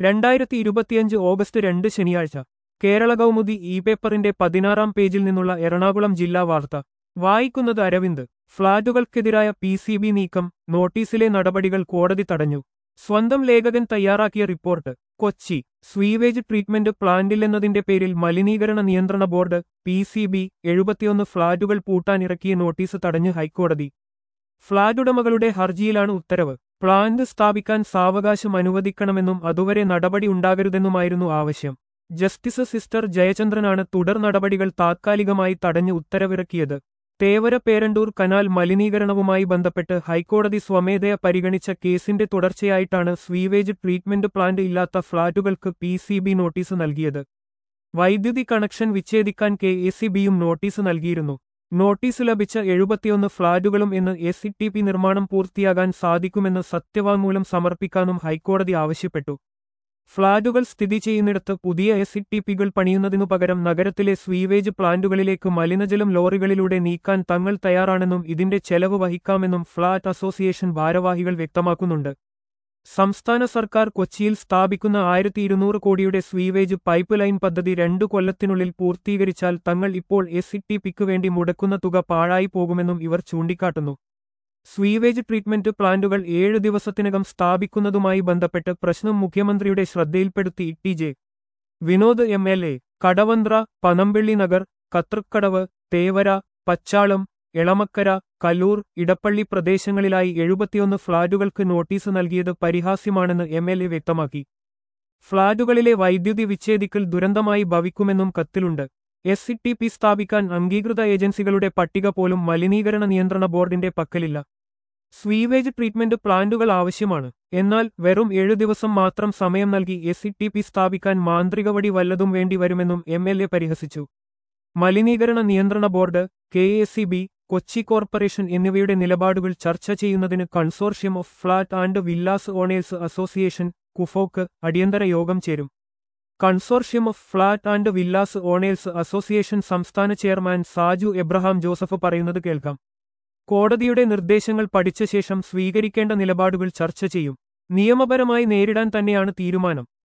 രണ്ടായിരത്തി ഇരുപത്തിയഞ്ച് ഓഗസ്റ്റ് രണ്ട് ശനിയാഴ്ച കേരള കൗമുദി ഇ പേപ്പറിന്റെ പതിനാറാം പേജിൽ നിന്നുള്ള എറണാകുളം ജില്ലാ വാർത്ത വായിക്കുന്നത് അരവിന്ദ് ഫ്ളാറ്റുകൾക്കെതിരായ പി സി ബി നീക്കം നോട്ടീസിലെ നടപടികൾ കോടതി തടഞ്ഞു സ്വന്തം ലേഖകൻ തയ്യാറാക്കിയ റിപ്പോർട്ട് കൊച്ചി സ്വീവേജ് ട്രീറ്റ്മെന്റ് പ്ലാന്റില്ലെന്നതിന്റെ പേരിൽ മലിനീകരണ നിയന്ത്രണ ബോർഡ് പി സി ബി എഴുപത്തിയൊന്ന് ഫ്ളാറ്റുകൾ പൂട്ടാനിറക്കിയ നോട്ടീസ് തടഞ്ഞ് ഹൈക്കോടതി ഫ്ളാറ്റുടമകളുടെ ഹർജിയിലാണ് ഉത്തരവ് പ്ലാന്റ് സ്ഥാപിക്കാൻ സാവകാശം അനുവദിക്കണമെന്നും അതുവരെ നടപടി ഉണ്ടാകരുതെന്നുമായിരുന്നു ആവശ്യം ജസ്റ്റിസ് സിസ്റ്റർ ജയചന്ദ്രനാണ് തുടർ നടപടികൾ താത്കാലികമായി തടഞ്ഞ് ഉത്തരവിറക്കിയത് തേവര പേരണ്ടൂർ കനാൽ മലിനീകരണവുമായി ബന്ധപ്പെട്ട് ഹൈക്കോടതി സ്വമേധയ പരിഗണിച്ച കേസിന്റെ തുടർച്ചയായിട്ടാണ് സ്വീവേജ് ട്രീറ്റ്മെന്റ് പ്ലാന്റ് ഇല്ലാത്ത ഫ്ളാറ്റുകൾക്ക് പി സി ബി നോട്ടീസ് നൽകിയത് വൈദ്യുതി കണക്ഷൻ വിച്ഛേദിക്കാൻ കെ എ സി ബിയും നോട്ടീസ് നൽകിയിരുന്നു നോട്ടീസ് ലഭിച്ച എഴുപത്തിയൊന്ന് ഫ്ളാറ്റുകളും എന്ന് എസ് ടി പി നിർമ്മാണം പൂർത്തിയാകാൻ സാധിക്കുമെന്ന് സത്യവാങ്മൂലം സമർപ്പിക്കാനും ഹൈക്കോടതി ആവശ്യപ്പെട്ടു ഫ്ളാറ്റുകൾ സ്ഥിതി ചെയ്യുന്നിടത്ത് പുതിയ എസ് ടി പികൾ പണിയുന്നതിനു പകരം നഗരത്തിലെ സ്വീവേജ് പ്ലാന്റുകളിലേക്ക് മലിനജലം ലോറികളിലൂടെ നീക്കാൻ തങ്ങൾ തയ്യാറാണെന്നും ഇതിന്റെ ചെലവ് വഹിക്കാമെന്നും ഫ്ളാറ്റ് അസോസിയേഷൻ ഭാരവാഹികൾ വ്യക്തമാക്കുന്നുണ്ട് സംസ്ഥാന സർക്കാർ കൊച്ചിയിൽ സ്ഥാപിക്കുന്ന ആയിരത്തി ഇരുന്നൂറ് കോടിയുടെ സ്വീവേജ് പൈപ്പ് ലൈൻ പദ്ധതി രണ്ടു കൊല്ലത്തിനുള്ളിൽ പൂർത്തീകരിച്ചാൽ തങ്ങൾ ഇപ്പോൾ എസ് ടി പിക്ക് വേണ്ടി മുടക്കുന്ന തുക പാഴായി പോകുമെന്നും ഇവർ ചൂണ്ടിക്കാട്ടുന്നു സ്വീവേജ് ട്രീറ്റ്മെന്റ് പ്ലാന്റുകൾ ഏഴ് ദിവസത്തിനകം സ്ഥാപിക്കുന്നതുമായി ബന്ധപ്പെട്ട് പ്രശ്നം മുഖ്യമന്ത്രിയുടെ ശ്രദ്ധയിൽപ്പെടുത്തി T J Vinod M L A Kadavanthra Panampilly Nagar Kathrikadavu Thevara Pachalam Elamakkara Kaloor Edappally പ്രദേശങ്ങളിലായി എഴുപത്തിയൊന്ന് ഫ്ളാറ്റുകൾക്ക് നോട്ടീസ് നൽകിയത് പരിഹാസ്യമാണെന്ന് എം എൽ എ വ്യക്തമാക്കി ഫ്ളാറ്റുകളിലെ വൈദ്യുതി വിച്ഛേദിക്കൽ ദുരന്തമായി ഭവിക്കുമെന്നും കത്തിലുണ്ട് എസ് സി ടി പി സ്ഥാപിക്കാൻ അംഗീകൃത ഏജൻസികളുടെ പട്ടിക പോലും മലിനീകരണ നിയന്ത്രണ ബോർഡിന്റെ പക്കലില്ല സ്വീവേജ് ട്രീറ്റ്മെന്റ് പ്ലാന്റുകൾ ആവശ്യമാണ് എന്നാൽ വെറും ഏഴു ദിവസം മാത്രം സമയം നൽകി എസ് സി ടി പി സ്ഥാപിക്കാൻ മാന്ത്രികവടി വല്ലതും വേണ്ടിവരുമെന്നും എം എൽ എ പരിഹസിച്ചു മലിനീകരണ നിയന്ത്രണ board K S C B Kochi corporation എന്നിവയുടെ നിലപാടുകൾ ചർച്ച ചെയ്യുന്നതിന് consortium of flat and villas owners association കുഫോക്ക് അടിയന്തര യോഗം ചേരും consortium of flat and villas owners association സംസ്ഥാന ചെയർമാൻ സാജു എബ്രഹാം ജോസഫ് പറയുന്നത് കേൾക്കാം കോടതിയുടെ നിർദ്ദേശങ്ങൾ പഠിച്ച ശേഷം സ്വീകരിക്കേണ്ട നിലപാടുകൾ ചർച്ച ചെയ്യും നിയമപരമായി നേരിടാൻ തന്നെയാണ് തീരുമാനം